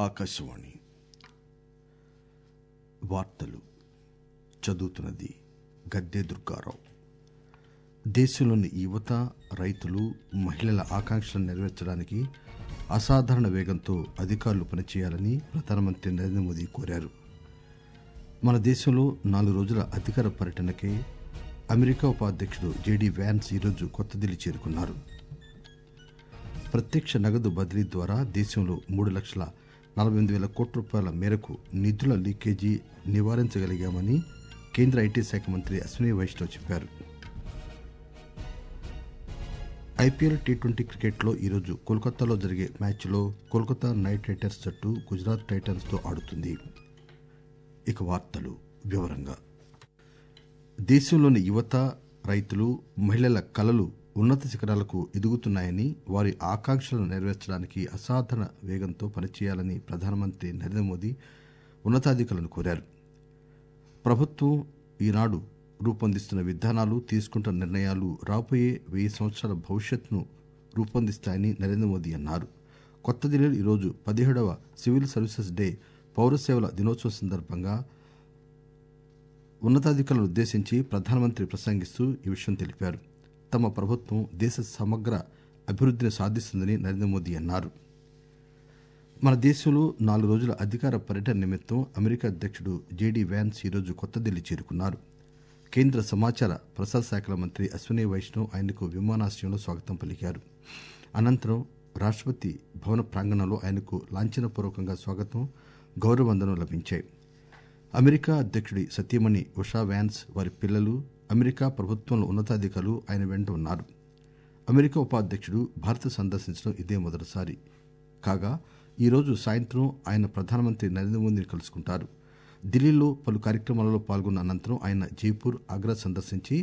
ఆకాశవాణి వార్తలు చదువుతున్నది గద్దె దుర్గారావు దేశంలోని యువత రైతులు మహిళల ఆకాంక్షలను నెరవేర్చడానికి అసాధారణ వేగంతో అధికారులు పనిచేయాలని ప్రధానమంత్రి నరేంద్ర మోదీ కోరారు మన దేశంలో నాలుగు రోజుల అధికార పర్యటనకై అమెరికా ఉపాధ్యక్షుడు జేడీ వ్యాన్స్ ఈరోజు కొత్త ఢిల్లీ చేరుకున్నారు ప్రత్యక్ష నగదు బదిలీ ద్వారా దేశంలో మూడు లక్షల నలభై ఎనిమిది వేల కోట్ల రూపాయల మేరకు నిధుల లీకేజీ నివారించగలిగామని కేంద్ర ఐటీ శాఖ మంత్రి అశ్విని వైష్ణవ్ చెప్పారు ఐపీఎల్ టీ ట్వంటీ క్రికెట్లో ఈరోజు కోల్కతాలో జరిగే మ్యాచ్లో కోల్కతా నైట్ రైడర్స్ జట్టు గుజరాత్ టైటన్స్ తో ఆడుతుంది ఇక వార్తలు వివరంగా దేశంలోని యువత రైతులు మహిళల కలలు ఉన్నత శిఖరాలకు ఎదుగుతున్నాయని వారి ఆకాంక్షలను నెరవేర్చడానికి అసాధారణ వేగంతో పనిచేయాలని ప్రధానమంత్రి నరేంద్ర మోదీ ఉన్నతాధికారులను కోరారు ప్రభుత్వం ఈనాడు రూపొందిస్తున్న విధానాలు తీసుకుంటున్న నిర్ణయాలు రాబోయే వెయ్యి సంవత్సరాల భవిష్యత్తును రూపొందిస్తాయని నరేంద్ర మోదీ అన్నారు కొత్త ఢిల్లీలో ఈరోజు పదిహేడవ సివిల్ సర్వీసెస్ డే పౌర సేవల దినోత్సవం సందర్భంగా ఉన్నతాధికారులను ఉద్దేశించి ప్రధానమంత్రి ప్రసంగిస్తూ ఈ విషయం తెలిపారు తమ ప్రభుత్వం దేశ సమగ్ర అభివృద్దిని సాధిస్తుందని నరేంద్ర మోదీ అన్నారు మన దేశంలో నాలుగు రోజుల అధికార పర్యటన నిమిత్తం అమెరికా అధ్యక్షుడు జేడీ వ్యాన్స్ ఈరోజు కొత్త ఢిల్లీ చేరుకున్నారు కేంద్ర సమాచార ప్రసార శాఖల మంత్రి అశ్విని వైష్ణవ్ ఆయనకు విమానాశ్రయంలో స్వాగతం పలికారు అనంతరం రాష్టపతి భవన ప్రాంగణంలో ఆయనకు లాంఛనపూర్వకంగా స్వాగతం గౌరవ వందనం లభించాయి అమెరికా అధ్యక్షుడి సతీమణి ఉషా వ్యాన్స్ వారి పిల్లలు అమెరికా ప్రభుత్వంలో ఉన్నతాధికారులు ఆయన వెంట ఉన్నారు అమెరికా ఉపాధ్యక్షుడు భారత్ సందర్శించడం ఇదే మొదటిసారి కాగా ఈరోజు సాయంత్రం ఆయన ప్రధానమంత్రి నరేంద్ర మోదీని కలుసుకుంటారు ఢిల్లీలో పలు కార్యక్రమాలలో పాల్గొన్న అనంతరం ఆయన జైపూర్ ఆగ్రా సందర్శించి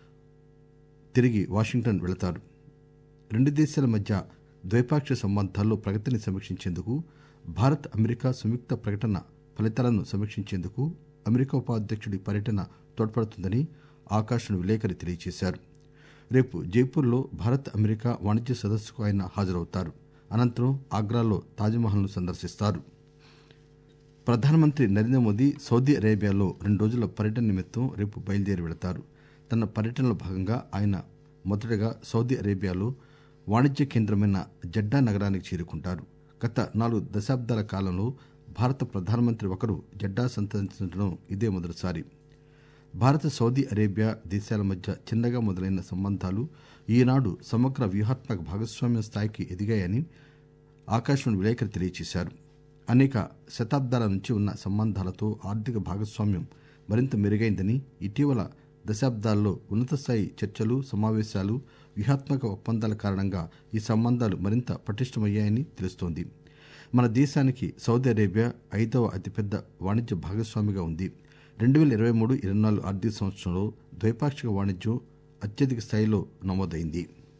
తిరిగి వాషింగ్టన్ వెళతారు రెండు దేశాల మధ్య ద్వైపాక్షిక సంబంధాల్లో ప్రగతిని సమీక్షించేందుకు భారత్ అమెరికా సంయుక్త ప్రకటన ఫలితాలను సమీక్షించేందుకు అమెరికా ఉపాధ్యక్షుడి పర్యటన తోడ్పడుతుందని ఆకాశవాణి విలేకరి తెలియజేశారు రేపు జైపూర్లో భారత్ అమెరికా వాణిజ్య సదస్సుకు ఆయన హాజరవుతారు అనంతరం ఆగ్రాలో తాజ్మహల్ను సందర్శిస్తారు ప్రధానమంత్రి నరేంద్ర మోదీ సౌదీ అరేబియాలో రెండు రోజుల పర్యటన నిమిత్తం రేపు బయలుదేరి వెళతారు తన పర్యటనలో భాగంగా ఆయన మొదటగా సౌదీ అరేబియాలో వాణిజ్య కేంద్రమైన జడ్డా నగరానికి చేరుకుంటారు గత నాలుగు దశాబ్దాల కాలంలో భారత ప్రధానమంత్రి ఒకరు జడ్డా సందర్శించడం ఇదే మొదటిసారి భారత సౌదీ అరేబియా దేశాల మధ్య చిన్నగా మొదలైన సంబంధాలు ఈనాడు సమగ్ర వ్యూహాత్మక భాగస్వామ్య స్థాయికి ఎదిగాయని ఆకాశవాణి విలేకరి తెలియజేశారు అనేక శతాబ్దాల నుంచి ఉన్న సంబంధాలతో ఆర్థిక భాగస్వామ్యం మరింత మెరుగైందని ఇటీవల దశాబ్దాల్లో ఉన్నత స్థాయి చర్చలు సమావేశాలు వ్యూహాత్మక ఒప్పందాల కారణంగా ఈ సంబంధాలు మరింత పటిష్టమయ్యాయని తెలుస్తోంది మన దేశానికి సౌదీ అరేబియా ఐదవ అతిపెద్ద వాణిజ్య భాగస్వామిగా ఉంది రెండు వేల ఇరవై మూడు ఇరవై నాలుగు ఆర్థిక సంవత్సరంలో ద్వైపాక్షిక వాణిజ్యం అత్యధిక స్థాయిలో నమోదైంది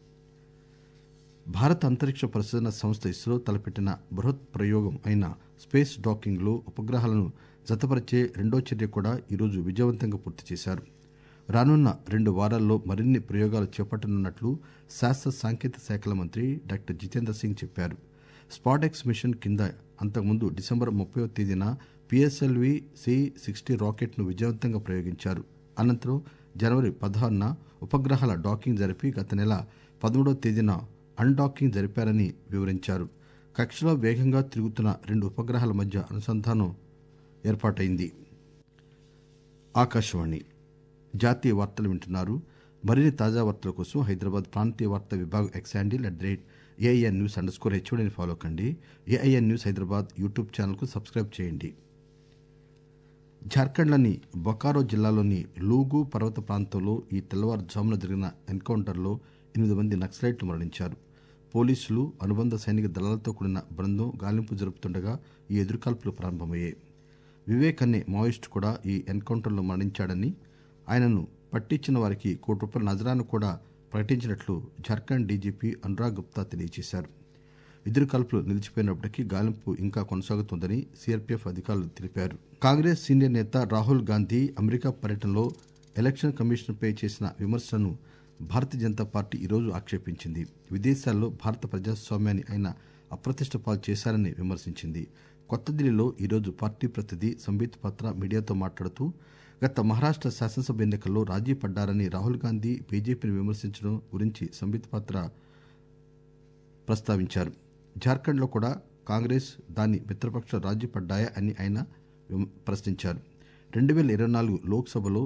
భారత అంతరిక్ష పరిశోధన సంస్థ ఇస్రో తలపెట్టిన బృహత్ ప్రయోగం అయిన స్పేస్ డాకింగ్ లో ఉపగ్రహాలను జతపరిచే రెండో చర్య కూడా ఈరోజు విజయవంతంగా పూర్తి చేశారు రానున్న రెండు వారాల్లో మరిన్ని ప్రయోగాలు చేపట్టనున్నట్లు శాస్త్ర సాంకేతిక శాఖల మంత్రి డాక్టర్ జితేంద్ర సింగ్ చెప్పారు స్పాటెక్స్ మిషన్ కింద అంతకుముందు డిసెంబర్ ముప్పై తేదీన పిఎస్ఎల్వి సి సిక్స్టీ రాకెట్ ను విజయవంతంగా ప్రయోగించారు అనంతరం జనవరి పదహారున ఉపగ్రహాల డాకింగ్ జరిపి గత నెల పదమూడవ తేదీన అన్డాకింగ్ జరిపారని వివరించారు కక్షలో వేగంగా తిరుగుతున్న రెండు ఉపగ్రహాల మధ్య అనుసంధానం ఏర్పాటైంది ఆకాశవాణి జాతీయ వార్తలు వింటున్నారు మరిన్ని తాజా వార్తల కోసం హైదరాబాద్ ప్రాంతీయ వార్తా విభాగం X handle at the rate A I N news underscore హెచ్ఓడిని ఫాలో కండి ఏఐఎన్ న్యూస్ హైదరాబాద్ యూట్యూబ్ ఛానల్కు సబ్స్క్రైబ్ చేయండి జార్ఖండ్లోని బొకారో జిల్లాలోని లూగు పర్వత ప్రాంతంలో ఈ తెల్లవారుజామున జరిగిన ఎన్కౌంటర్లో ఎనిమిది మంది నక్సలైట్లు మరణించారు పోలీసులు అనుబంధ సైనిక దళాలతో కూడిన బృందం గాలింపు జరుపుతుండగా ఈ ఎదురుకాల్పులు ప్రారంభమయ్యాయి వివేక్ అనే మావోయిస్టు కూడా ఈ ఎన్కౌంటర్లో మరణించాడని ఆయనను పట్టించిన వారికి కోటి రూపాయల నజరాను కూడా ప్రకటించినట్లు జార్ఖండ్ డీజీపీ అనురాగ్ గుప్తా తెలియజేశారు ఎదురు కాల్పులు నిలిచిపోయినప్పటికీ గాలింపు ఇంకా కొనసాగుతోందని సీఆర్పీఎఫ్ అధికారులు తెలిపారు కాంగ్రెస్ సీనియర్ నేత రాహుల్ గాంధీ అమెరికా పర్యటనలో ఎలక్షన్ కమిషన్పై చేసిన విమర్శలను భారతీయ జనతా పార్టీ ఈరోజు ఆక్షేపించింది విదేశాల్లో భారత ప్రజాస్వామ్యాన్ని ఆయన అప్రతిష్ట పాలు చేశారని విమర్శించింది కొత్త ఢిల్లీలో ఈరోజు పార్టీ ప్రతినిధి సంబిత్ పాత్ర మీడియాతో మాట్లాడుతూ గత మహారాష్ట శాసనసభ ఎన్నికల్లో రాజీ పడ్డారని రాహుల్ గాంధీ బీజేపీని విమర్శించడం గురించి సంబిత్ పాత్ర ప్రస్తావించారు జార్ఖండ్ లో కూడా కాంగ్రెస్ దాని మిత్రపక్షాలు రాజీ పడ్డాయా అని ఆయన ప్రశ్నించారు రెండు పేల ఇరవై నాలుగు లోక్ సభలో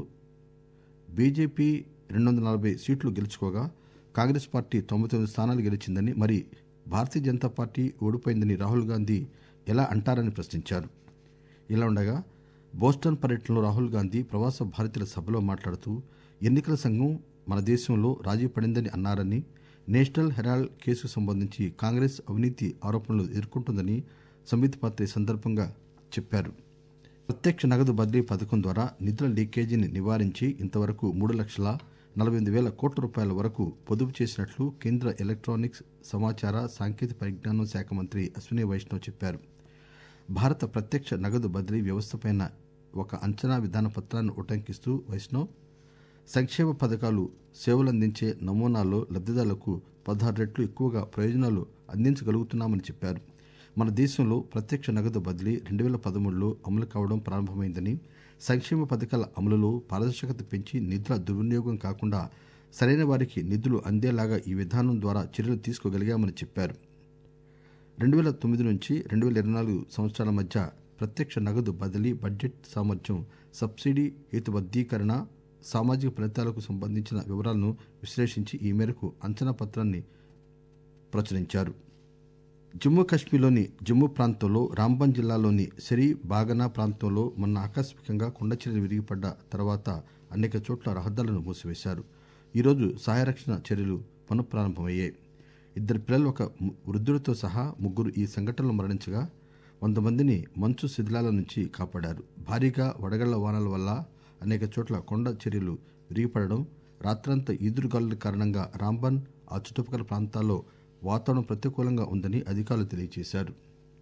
బీజేపీ రెండు వందల నలభై సీట్లు గెలుచుకోగా కాంగ్రెస్ పార్టీ తొంభై తొమ్మిది స్థానాలు గెలిచిందని మరి భారతీయ జనతా పార్టీ ఓడిపోయిందని రాహుల్ గాంధీ ఎలా అంటారని ప్రశ్నించారు ఇలా ఉండగా బోస్టన్ పర్యటనలో రాహుల్ గాంధీ ప్రవాస భారతీయుల సభలో మాట్లాడుతూ ఎన్నికల సంఘం మన దేశంలో రాజీ పడిందని అన్నారని నేషనల్ హెరాల్డ్ కేసుకు సంబంధించి కాంగ్రెస్ అవినీతి ఆరోపణలు ఎదుర్కొంటుందని సంబిత్ పాత్ర ఈ సందర్భంగా చెప్పారు ప్రత్యక్ష నగదు బదిలీ పథకం ద్వారా నిధుల లీకేజీని నివారించి ఇంతవరకు మూడు లక్షల నలభై ఎనిమిది వేల కోట్ల రూపాయల వరకు పొదుపు చేసినట్లు కేంద్ర ఎలక్ట్రానిక్స్ సమాచార సాంకేతిక పరిజ్ఞానం శాఖ మంత్రి అశ్విని వైష్ణవ్ చెప్పారు భారత ప్రత్యక్ష నగదు బదిలీ వ్యవస్థపై ఒక అంచనా విధాన పత్రాన్ని ఉటంకిస్తూ వైష్ణవ్ సంక్షేమ పథకాలు సేవలందించే నమూనాల్లో లబ్దిదారులకు పదహారు రెట్లు ఎక్కువగా ప్రయోజనాలు అందించగలుగుతున్నామని చెప్పారు మన దేశంలో ప్రత్యక్ష నగదు బదిలీ రెండు వేల పదమూడులో అమలు కావడం ప్రారంభమైందని సంక్షేమ పథకాల అమలులో పారదర్శకత పెంచి నిధుల దుర్వినియోగం కాకుండా సరైన వారికి నిధులు అందేలాగా ఈ విధానం ద్వారా చర్యలు తీసుకోగలిగామని చెప్పారు రెండు వేల తొమ్మిది నుంచి రెండు వేల ఇరవై నాలుగు సంవత్సరాల మధ్య ప్రత్యక్ష నగదు బదిలీ బడ్జెట్ సామర్థ్యం సబ్సిడీ హేతుబద్దీకరణ సామాజిక ఫలితాలకు సంబంధించిన వివరాలను విశ్లేషించి ఈ మేరకు అంచనా పత్రాన్ని ప్రచురించారు జమ్మూ కశ్మీర్లోని జమ్మూ ప్రాంతంలో రాంబన్ జిల్లాలోని సెరీ బాగనా ప్రాంతంలో మొన్న ఆకస్మికంగా కొండచర్యలు విరిగిపడ్డ తర్వాత అనేక చోట్ల రహదారులను మూసివేశారు ఈరోజు సహాయ రక్షణ చర్యలు పునఃప్రారంభమయ్యాయి ఇద్దరు పిల్లలు ఒక వృద్ధుడితో సహా ముగ్గురు ఈ సంఘటనలో మరణించగా వంద మందిని మంచు శిథిలాల నుంచి కాపాడారు భారీగా వడగళ్ల వానల వల్ల అనేక చోట్ల కొండ చర్యలు విరిగిపడడం రాత్రంతా ఈదురుగాలుల కారణంగా రాంబన్ ఆ చుట్టుపక్కల ప్రాంతాల్లో వాతావరణం ప్రతికూలంగా ఉందని అధికారులు తెలియజేశారు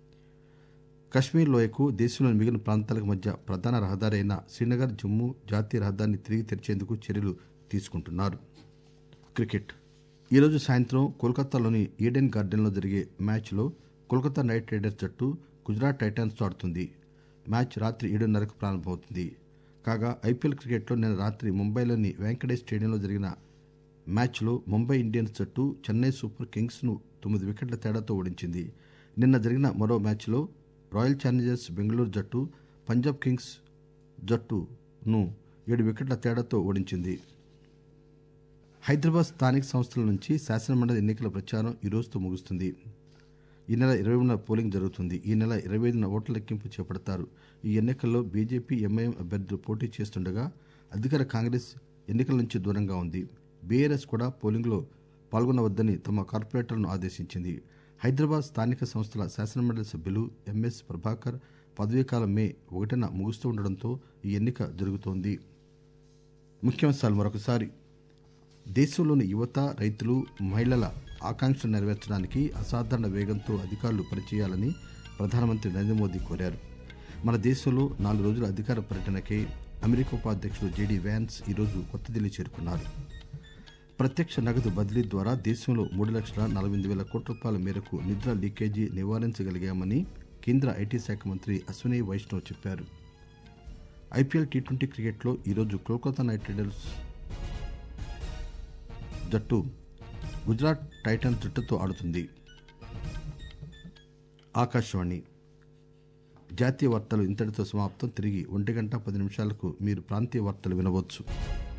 కశ్మీర్ లోయకు దేశంలోని మిగిలిన ప్రాంతాలకు మధ్య ప్రధాన రహదారి అయిన శ్రీనగర్ జమ్మూ జాతీయ రహదారిని తిరిగి తెరిచేందుకు చర్యలు తీసుకుంటున్నారు క్రికెట్ ఈరోజు సాయంత్రం కోల్కతాలోని ఈడెన్ గార్డెన్లో జరిగే మ్యాచ్లో కోల్కతా నైట్ రైడర్స్ జట్టు గుజరాత్ టైటాన్స్తో ఆడుతుంది మ్యాచ్ రాత్రి ఏడున్నరకు ప్రారంభమవుతుంది కాగా ఐపీఎల్ క్రికెట్లో నిన్న రాత్రి ముంబైలోని వెంకటేష్ స్టేడియంలో జరిగిన మ్యాచ్లో ముంబై ఇండియన్స్ జట్టు చెన్నై సూపర్ కింగ్స్ ను తొమ్మిది వికెట్ల తేడాతో ఓడించింది నిన్న జరిగిన మరో మ్యాచ్లో రాయల్ ఛాలెంజర్స్ బెంగళూరు జట్టు పంజాబ్ కింగ్స్ జట్టును ఏడు వికెట్ల తేడాతో ఓడించింది హైదరాబాద్ స్థానిక సంస్థల నుంచి శాసనమండలి ఎన్నికల ప్రచారం ఈ రోజుతో ముగుస్తుంది ఈ నెల ఇరవై మూడున పోలింగ్ జరుగుతుంది ఈ నెల ఇరవై ఐదున ఓట్ల లెక్కింపు చేపడతారు ఈ ఎన్నికల్లో బీజేపీ ఎంఐఎం అభ్యర్థులు పోటీ చేస్తుండగా అధికార కాంగ్రెస్ ఎన్నికల నుంచి దూరంగా ఉంది బీఆర్ఎస్ కూడా పోలింగ్లో పాల్గొనవద్దని తమ కార్పొరేటర్లను ఆదేశించింది హైదరాబాద్ స్థానిక సంస్థల శాసనమండలి సభ్యులు ఎంఎస్ ప్రభాకర్ పదవీకాలం మే ఒకటిన ముగుస్తూ ఉండడంతో ఈ ఎన్నిక జరుగుతోంది ముఖ్యాంశాలు మరొకసారి దేశంలోని యువత రైతులు మహిళల ఆకాంక్షలు నెరవేర్చడానికి అసాధారణ వేగంతో అధికారులు పనిచేయాలని ప్రధానమంత్రి నరేంద్ర మోదీ కోరారు మన దేశంలో నాలుగు రోజుల అధికార పర్యటనకై అమెరికా ఉపాధ్యక్షుడు జేడీ వ్యాన్స్ ఈరోజు కొత్త ఢిల్లీ చేరుకున్నారు ప్రత్యక్ష నగదు బదిలీ ద్వారా దేశంలో మూడు లక్షల నలభై ఎనిమిది వేల కోట్ల రూపాయల మేరకు నిధుల లీకేజీ నివారించగలిగామని కేంద్ర ఐటీ శాఖ మంత్రి అశ్విని వైష్ణవ్ చెప్పారు ఐపీఎల్ టీ ట్వంటీ క్రికెట్లో ఈరోజు కోల్కతా నైట్ రైడర్స్ జట్టు గుజరాత్ టైటన్స్ జట్టుతో ఆడుతుంది ఆకాశవాణి జాతీయ వార్తలు ఇంతటితో సమాప్తం తిరిగి ఒంటి గంట పది నిమిషాలకు మీరు ప్రాంతీయ వార్తలు వినవచ్చు